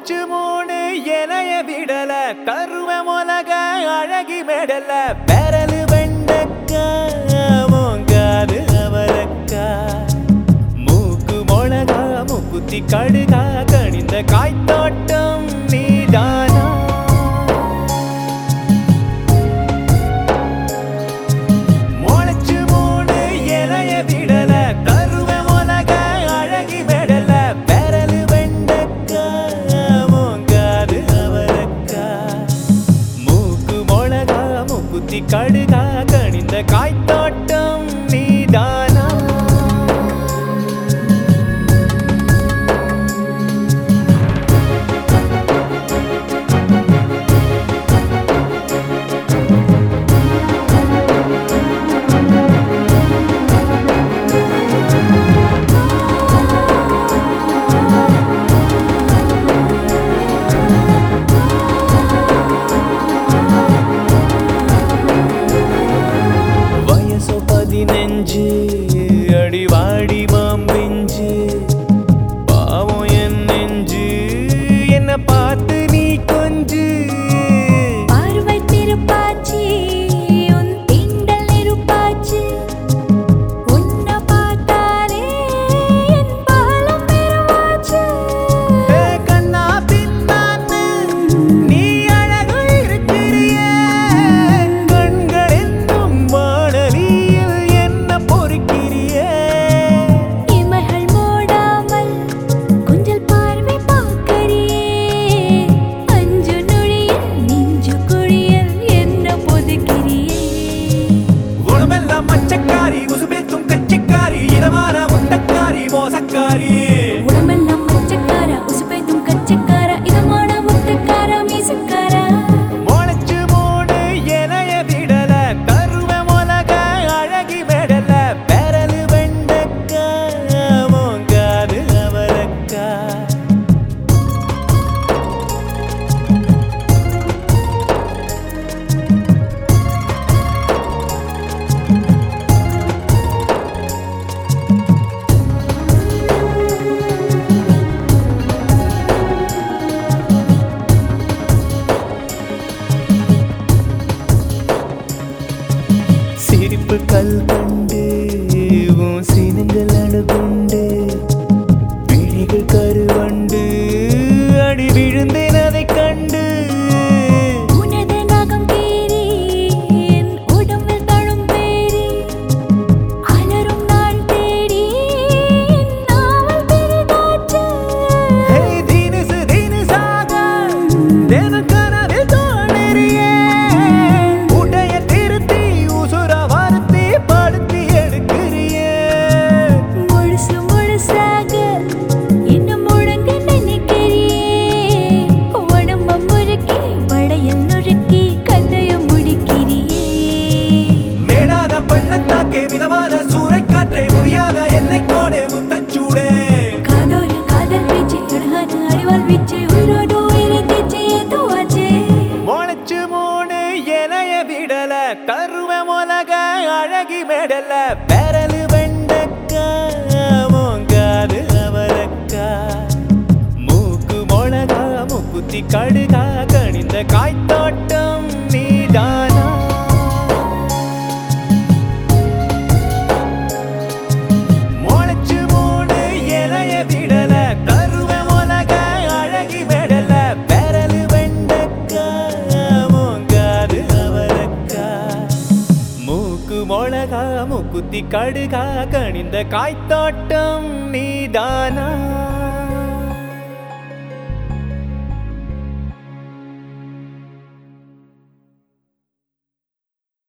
முளைச்சு மூணு இலைய விடல கருவ மொலக அழகி மெடல பெரலு வெண்டக்கா மோங்காது அவரக்கா மூக்கு மொளகா முக்குத்தி கடுகா கணிந்த காய்த்தோட்டம் நீதானா முளைச்சு மூணு இலைய விடல கருவ மொலக அழகி மெடல பெரலு வெண்டக்கா மோங்காது அவரக்கா மூக்கு மொளகா முக்குத்தி கடுகா கணிந்த காய்த்தோட்டம் நீதானா வயசோ பதினஞ்சு அடிவாடி மாம்பிஞ்சு பாவம் என் நெஞ்சு என்ன பார்த்து நீ கொஞ்சு பார்வை திருப்பாச்சி உன் தீண்டல் நெருப்பாச்சி உன்னை பார்த்தாலே என் பாலம் பெருமாச்சு ஏ கண்ணா பின்னான்னு நீ அழகு இருக்கிறியே கண்கள் என்னும் வானலியில் என்ன பொறுக்கிறியே இமைகள் மூடாமல் கொஞ்சல் பார்வை பார்க்கறியே அஞ்சு நொழியில் நெஞ்சு குழியில் என்ன பொதுக்கிறியே உடம்பெல்லாம் மச்சக்காரி உசுபேத்தும் கச்சிக்காரி இதமான முட்டக்காரி மோசக்காரி உடம்பெல்லாம் மச்சக்கார உசுப்பேத்தும் கச்சக்கார இதமான முட்டக்கார மீசக்கார முளைச்சு மூணு இலைய விடல கருவ மொலக அழகி மெடல பெரலு வெண்டக்கா மோங்காது அவரக்கா சிரிப்பு கல் கண்டு உன் சினங்கள் அணுகுண்டு விழிகள் கருவண்டு அடி விழுந்தேன் அதைக் கண்டு உனது நகம் கீறி என் உடம்பில் தழும் பேரி அலரும் நாள் தேடி என் நாவல் பெரிதாச்சு ஹே தினுசு தினுசாக தினம் கனவில் தோன்றியே உடைய திருத்தி உசுர வருத்தி படுத்தி எடுக்கிறியே முழுசு முழுசாக என்ன முழங்க நினைக்கிறியே உடம்ப முறுக்கி வளையல் நுறுக்கி கதைய முடிக்கிறியே மேடாத பள்ளத்தாக்கே மிதமான சூறைக்காற்றை முடியாத எல்லைக்கோடே முத்தச்சூடே காதோர காதல் பேச்சு அழகான அறிவால் வீச்சு உயிரோடு உயிரை தேச்சு ஏதுவாச்சே முளைச்சு மூணு இலைய விடல கருவ மொலக அழகி மெடல பெரலு வெண்டக்கா மோங்காது அவரக்கா மூக்கு மொளகா முக்குத்தி கடுகா கணிந்த காய்த்தோட்டம் நீதானா முளைச்சு மூணு இலைய விடல கருவ மொலக அழகி மெடல பெரலு வெண்டக்கா மோங்காது அவரக்கா மூக்கு மொளகா முக்குத்தி கடுகா கணிந்த காய்த்தோட்டம் நீதானா